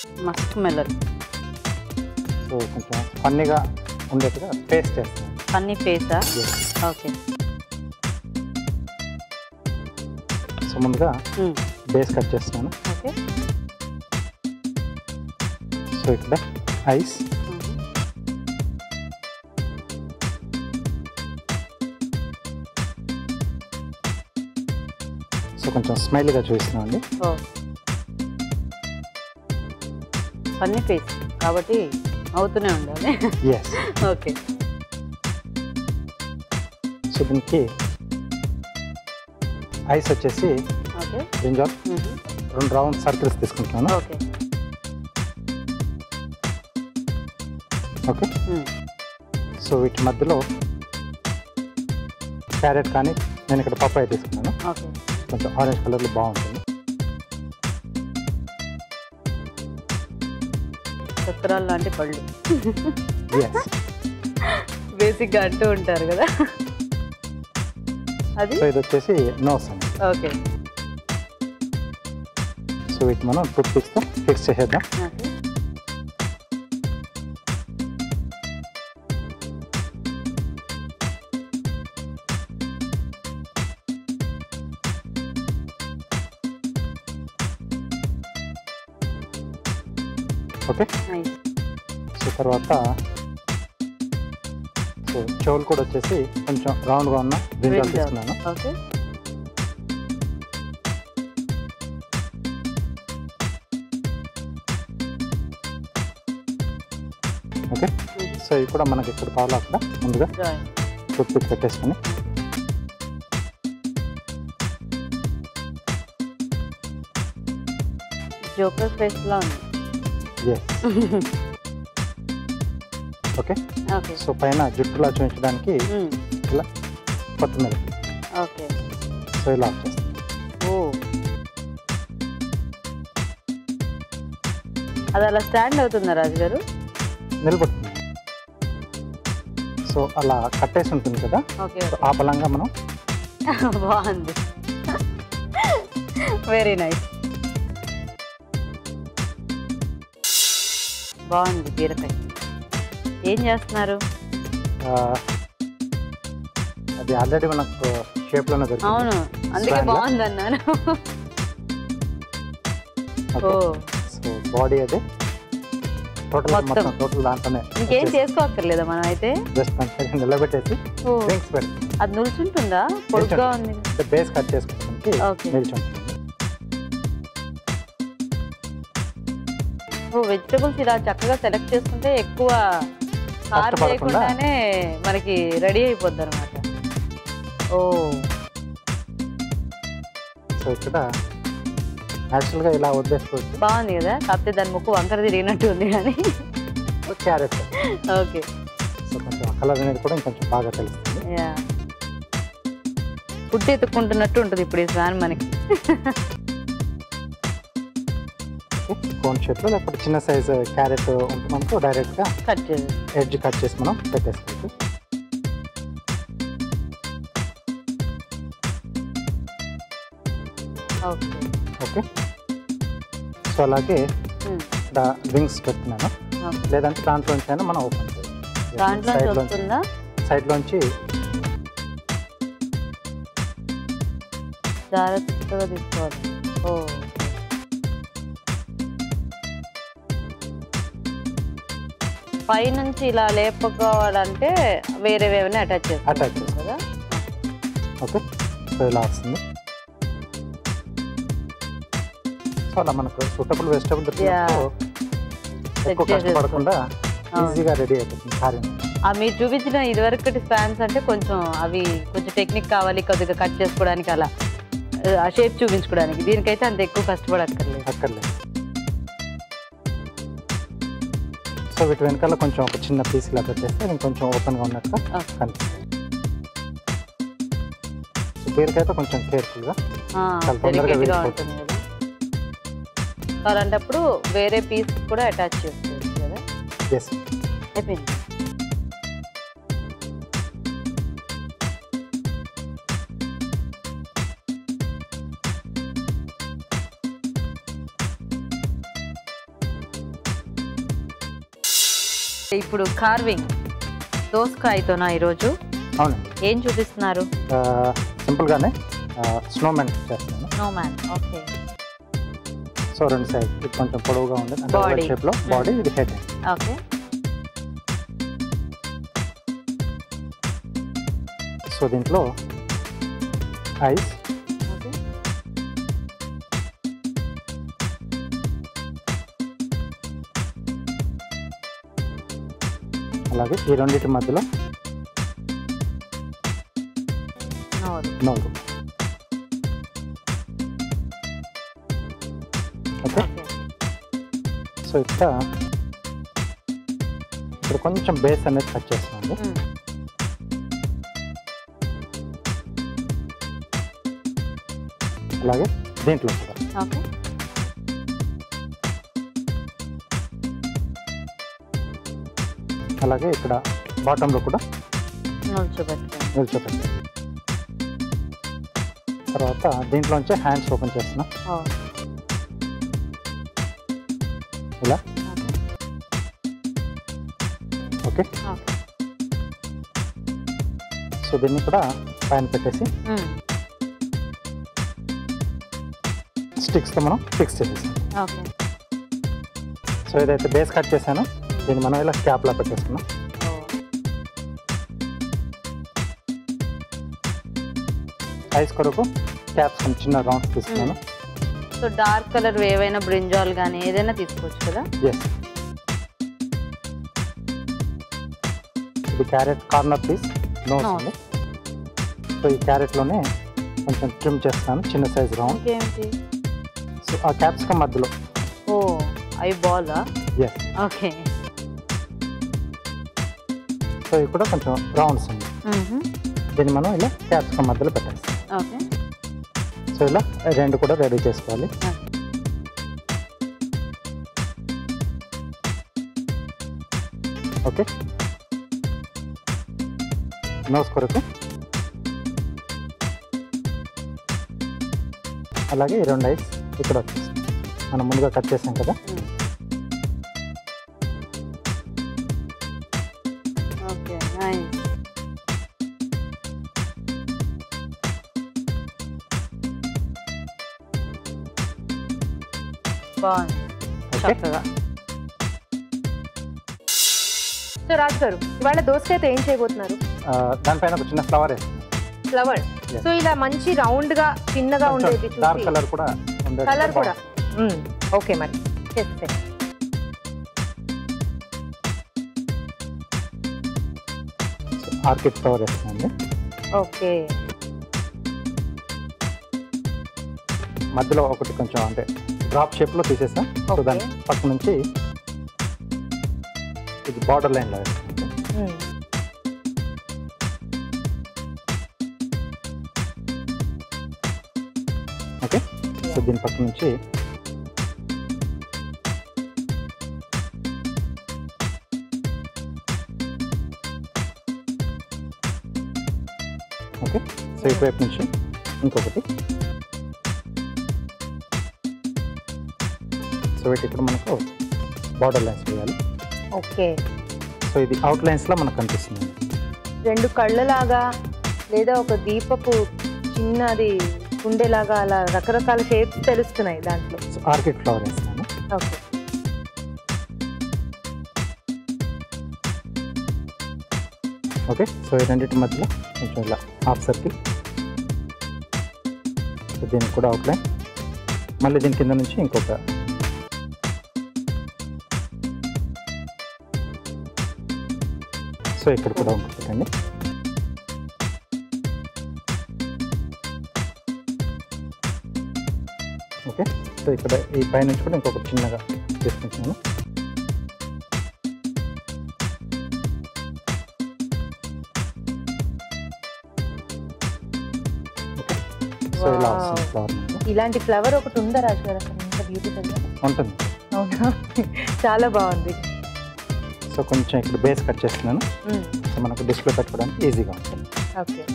Musk melon so కొంచెం ఫన్నీగా ఉండేట్టుగా పేస్ట్ చేస్తాను పన్నీ పేసా Yes. ఓకే సో ముందుగా బేస్ కట్ చేస్తున్నాను ఓకే సో ఇక్కడ ఐస్ సో కొంచెం స్మైల్గా చూపిస్తున్నాం అండి ఓ పన్నీ పేస్ కాబట్టి అవుతూనే ఉండాలి ఎస్ ఓకే సో దీనికి ఐస్ వచ్చేసి ఓకే బ్రింజాల్ రెండు రౌండ్ సర్కిల్స్ తీసుకుంటున్నాను ఓకే ఓకే సో వీటి మధ్యలో క్యారెట్ కానీ నేను ఇక్కడ పప్పాయ తీసుకున్నాను ఓకే కొంచెం ఆరెంజ్ కలర్లో బాగుంటుంది చక్రాలు లాంటి పళ్ళు ఎస్ బేసిక్గా అంటూ ఉంటారు కదా అది సో ఇది వచ్చేసి నోస్ అండి ఓకే సో వీటి మనం టూత్ పిక్స్తో ఫిక్స్ చేసేద్దాం ఓకే ఓకే నైస్ సో తర్వాత సో చెవులు కూడా వచ్చేసి కొంచెం రౌండ్గా ఉన్న బ్రింజాల్ తీసుకున్నాను ఓకే ఓకే సో ఇవి కూడా మనకి ఎక్కడ కావాలో అక్కడ ముందుగా జాయిన్ టూత్ పిక్ పెట్టేసుకొని జోకర్ ఫేస్ లా ఉంది ఎస్ ఓకే ఓకే సో పైన జుట్టులా చూపించడానికి ఇలా కొత్తిమీర ఓకే సో ఇలా వచ్చేస్తుంది ఓ అది అలా స్టాండ్ అవుతుందా రాజు గారు నిలబడుతుంది సో అలా కట్టేసి ఉంటుంది కదా ఓకే సో ఆ బలంగా మనం బాగుంది వెరీ నైస్ బాగుంది బీరకాయ ఏం చేస్తున్నారు ఆ, అది ఆల్రెడీ మనకు షేప్లోనే దొరికింది అవును అందుకే Swan లా? బాగుంది అన్నాను ఓ ఓకే సో బాడీ అదే టోటల్ మొత్తం. మొత్తం టోటల్ దాంట్లోనే ఇంకేం చేసుకోక్కర్లేదా మనం అయితే జస్ట్ కొంచెం నిలబెట్టేసి ఓ డ్రింక్స్ పెట్టి అది నిల్చుంటుందా పొడుగ్గా ఉంది అంటే బేస్ కట్ చేసుకోవడానికి Okay. నిల్చుంటుంది ఓ వెజిటబుల్స్ ఇలా చక్కగా సెలెక్ట్ చేసుకుంటే ఎక్కువ కార్ కష్టపడకుండా. చేయకుండానే మనకి రెడీ అయిపోద్ది అనమాట ఓ సో ఇక్కడ యాక్చువల్గా ఇలా వదిలేసుకోవచ్చు బాగుంది కదా కాకపోతే దాని ముక్కు వంకర తిరిగినట్టు ఉంది కానీ క్యారెట్ ఓకే సో కొంచెం కలర్ అనేది కూడా ఇంకొంచెం బాగా తెలుస్తుంది యా ఫుడ్ ఎత్తుక్కుంటున్నట్టు ఉంటుంది ఇప్పుడు ఈ స్వాన్ మనకి కోన్ షేప్లో లేకపోతే చిన్న సైజ్ క్యారెట్ ఉంటున్నామో డైరెక్ట్గా కట్ చేసి ఎడ్జ్ కట్ చేసి మనం పెట్టేసుకోవచ్చు ఓకే ఓకే సో అలాగే ఇక్కడ రింగ్స్ పెడుతున్నాను ఓకే లేదంటే దాంట్లోంచి అయినా మనం ఓపెన్ దాంట్లో సైడ్లోంచి వస్తుందా సైడ్లోంచి జాగ్రత్తగా తీసుకోవాలి ఓ పైనుంచి ఇలా లేపుకోవాలంటే వేరేవేమైనా అటాచ్ Attach చేసుకోవచ్చు కదా ఓకే సో ఇలా వస్తుంది సో అలా మనకు సూటబుల్ వెజిటబుల్ దొరికినప్పుడు ఎక్కువ చేసేసుకో. కష్టపడకుండా అవును. ఈజీగా రెడీ అయిపోతుంది కార్యం ఆ మీరు చూపించిన ఇదివరకటి స్పాన్స్ అంటే కొంచెం అవి కొంచెం టెక్నిక్ కావాలి కొద్దిగా కట్ చేసుకోవడానికి అలా ఆ షేప్ చూపించుకోవడానికి దీనికైతే అంత ఎక్కువ కష్టపడక్కర్లేదు అక్కర్లేదు సో వీటి వెనకాల కొంచెం ఒక చిన్న పీస్ ఇలా పెట్టేస్తే నేను కొంచెం ఓపెన్గా ఉన్నట్టుగా ఓకే. కనిపిస్తుంది సో బీరకాయతో కొంచెం కేర్ఫుల్గా ఆ, చాలా తొందరగా delicate గా విడిపోతుంది. ఉంటుంది కదా అలాంటప్పుడు వేరే పీస్ కూడా అటాచ్ చేసుకోవచ్చు కదా ఎస్ అయిపోయింది ఇప్పుడు కార్వింగ్ దోసకాయతోనా ఈరోజు అవునండి ఏం చూపిస్తున్నారు ఆ, సింపుల్గానే స్నోమ్యాన్ చేస్తున్నాను నో మ్యాన్ ఓకే సో రెండు సైడ్ ఇది కొంచెం పొడవుగా ఉంది అంటే Body. షేప్లో బాడీ ఇది హెడ్ ఓకే సో దీంట్లో ఐస్ ఓకే అలాగే ఈ రెండింటి మధ్యలో నోరు నోరు ఓకే ఓకే సో ఇక్కడ ఇక్కడ కొంచెం బేస్ అనేది కట్ చేస్తున్నాను మ్మ్. అలాగే దీంట్లో కూడా ఓకే అలాగే ఇక్కడ బాటంలో కూడా నోరు చూపెట్టండి నిల్చోపెట్టాను తర్వాత దీంట్లోంచే హ్యాండ్స్ ఓపెన్ చేస్తున్నా ఓ ఇలా ఓకే ఓకే ఓకే సో దీన్ని కూడా పైన పెట్టేసి మ్మ్. స్టిక్స్తో మనం ఫిక్స్ చేసేసాం ఓకే సో ఏదైతే బేస్ కట్ చేశానో దీన్ని మనం ఇలా క్యాప్లా పెట్టేసుకున్నాం ఓ ఐస్ కొరకు క్యాప్స్ కొంచెం చిన్న రౌండ్స్ తీసుకున్నాను సో డార్క్ కలర్ ఏవైనా బ్రింజాల్ కానీ ఏదైనా తీసుకోవచ్చు కదా ఎస్ ఇది carrot corner piece nose Nose. ఉంది సో ఈ క్యారెట్లోనే కొంచెం ట్రిమ్ చేస్తాను చిన్న సైజ్ రౌండ్ ఇంకేంటి సో ఆ క్యాప్సికమ్ మధ్యలో ఓ అవి బాలా ఎస్ ఓకే సో ఇవి కూడా కొంచెం రౌండ్స్ ఉంది దీన్ని మనం ఇలా క్యాప్సికమ్ మధ్యలో పెట్టేస్తాం ఓకే సో ఇలా రెండు కూడా రెడీ చేసుకోవాలి ఓకే నోస్ కొరకు అలాగే ఈ రెండు ఐస్ ఇక్కడ వచ్చేస్తాయి మనం ముందుగా కట్ చేసాం కదా ఓకే నైస్ బాగుంది ఓకే చక్కగా సో రాజు గారు ఇవాళ దోసకాయతో ఏం చేయబోతున్నారు ఆ, దానిపైన ఒక చిన్న ఫ్లవర్ వేస్తాం ఫ్లవర్ Yes. సో ఇలా మంచి రౌండ్ గా చిన్నగా ఉండేది డార్క్ చూసి కలర్ కూడా ఉండేది కలర్ కూడా బాగుంటుంది. ఓకే మరి చేస్తే సో ఆర్కిడ్ ఫ్లవర్ వేస్తామండి ఓకే మధ్యలో ఒకటి కొంచెం అంటే డ్రాప్ షేప్లో తీసేసాం సో Okay. దాని పక్క నుంచి ఇది బార్డర్ లైన్లో వేస్తాం ఓకే సో దీని పక్క నుంచి ఓకే సో ఇటువైపు నుంచి ఇంకొకటి సో వీటి ఇక్కడ మనకు బార్డర్ లైన్స్ వేయాలి ఓకే సో ఇది అవుట్ లైన్స్లో మనకు కనిపిస్తుంది రెండు కళ్ళలాగా లేదా ఒక దీపపు చిన్నది కుండేలాగా అలా రకరకాల షేప్స్ తెలుస్తున్నాయి దాంట్లో సో ఆర్కిడ్ ఫ్లవర్ వేస్తున్నాను ఓకే ఓకే సో ఈ రెండింటి మధ్యలో కొంచెం ఇలా హాఫ్ సర్కిల్ సో దీనికి కూడా అవుట్లైన్ మళ్ళీ దీని కింద నుంచి ఇంకొక సో ఇక్కడ కూడా ఇంకొకటి అండి ఓకే సో ఇక్కడ ఈ పైనుంచి కూడా ఇంకొకటి చిన్నగా తీసుకుంటున్నాను సో ఇలా Wow. వస్తుంది ఫ్లవర్ మనకు. ఇలాంటి ఫ్లవర్ ఒకటి ఉందా రాజు గారు అసలు ఇంత బ్యూటిఫుల్ ఉంటుంది అవునా చాలా బాగుంది సో కొంచెం ఇక్కడ బేస్ కట్ చేస్తున్నాను మ్మ్. సో మనకు డిస్ప్లే పెట్టుకోవడానికి ఈజీగా ఉంటుంది ఓకే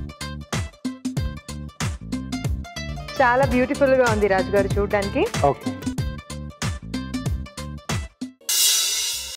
చాలా బ్యూటిఫుల్ గా ఉంది రాజు గారు చూడడానికి ఓకే